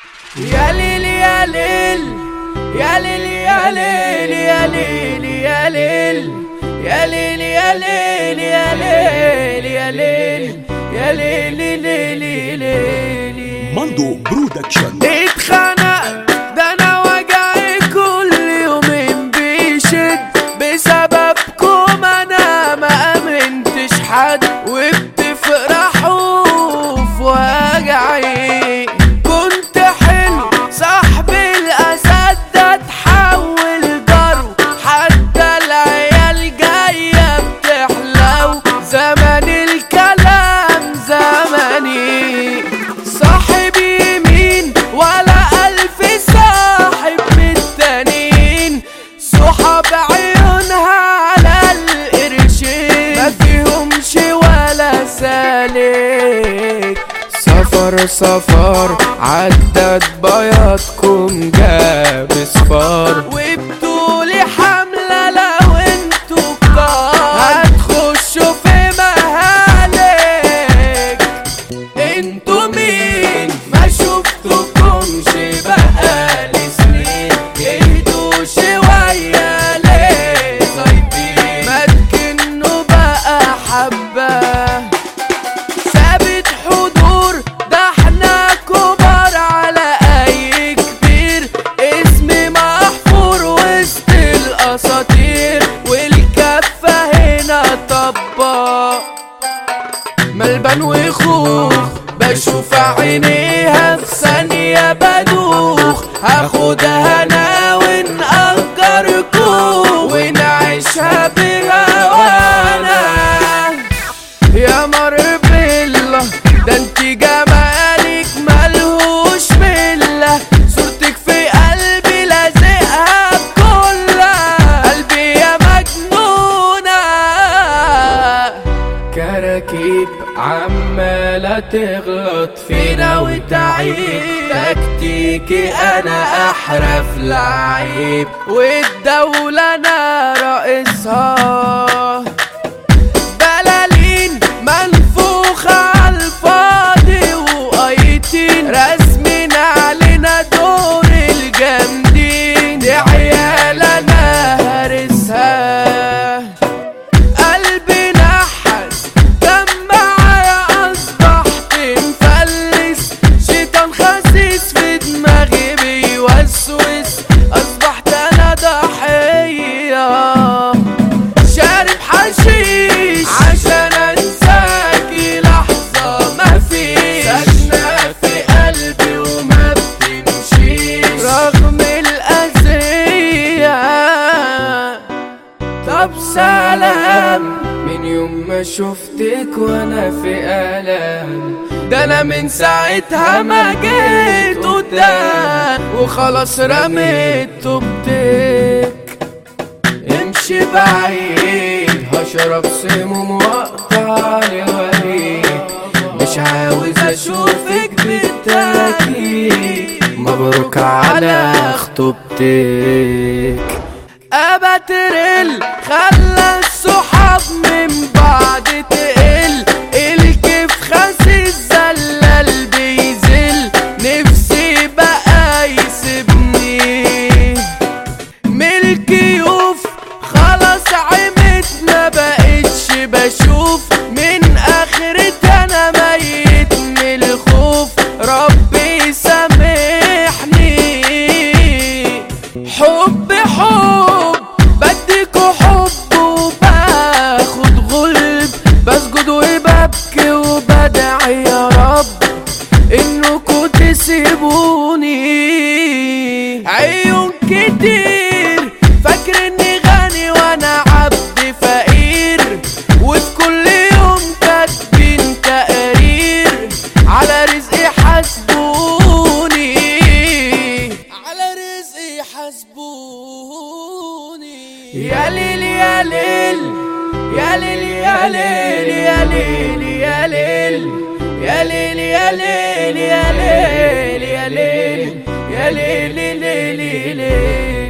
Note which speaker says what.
Speaker 1: يا ليل يا ليل يا ليل يا ليل يا ليل يا ليل يا ليل يا ليل يا ليل يا ليل يا ليل ليل ليل
Speaker 2: ماندو برودكشن
Speaker 1: اتخنقت ده انا وجعي كل يومين بيشد بسببكم انا ما امنتش حد وبتفرحوا في وجعي كنت حلو صاحب الاسد ده اتحول جرو حتى العيال جايه بتحلو زمن الكلام زمني صاحب يمين ولا ألف صاحب بالتانيين صحاب عيونها على القرشين ما فيهمش ولا سالك سفر سفر عدت بياضكم جاب صفار وبتقولي حملة لو انتوا كتار هتخشوا في مهالك انتوا مين ما شفتكمش بقالي سنين اهدوا شوية ليه طيبين ما تكنوا بقى حبة ثابت حضور ده احنا كبار على اي كبير اسمي محفور وسط الاساطير والكفة هنا طباق ملبن وخوخ بشوف عينيها في ثانية بدوخ هاخدها انا ونأجر كوخ ونعيشها بهوانا يا مر بالله ده انت جمالك ملهوش ملة صورتك في قلبي لازقها بكلها قلبي يا مجنونة كراكيب عمالة تغلط فينا وتعيب تكتيكي انا احرف لعيب والدولة انا رئيسها بلالين منفوخة عالفاضي وقايتين رسمين علينا دور الجامدين دي عيال انا هارسها قلبي نحس كان معايا اصبحت مفلس شيطان خسيس في دماغي بيوسوس اصبحت انا ضحيه شارب حشيش عشان انساكي لحظة ما فيش ساكنة في قلبي وما بتمشيش رغم الأذية طب سلام من يوم ما شفتك وانا في ألم ده انا من ساعتها ما جيت قدام وخلاص رميت توبتك امشي بعيد هشرب سموم واقطع الوريد مش عاوز اشوفك بالتاكيد مبروك على خطوبتك ابترل خلى الصحاب من بعد تقل الكيف خسيس زلل بيزل نفسي بقى يسيبني ملكيوف خلاص عمت ما بقتش بشوف من اخرت انا ميت من الخوف ربي سامحني حب حب بديكوا حب وباخد غلب بسجد وببكي وبدعي يا رب انكوا تسيبوني عيون كتير فاكر اني غني وانا عبد فقير وفي كل يوم كاتبين تقرير على رزقي حاسبوني على رزقي حاسبوني يا ليل يا ليل يا ليل يا ليل يا ليل يا ليل يا ليل يا ليل يا ليل يا ليل يا ليل يا ليل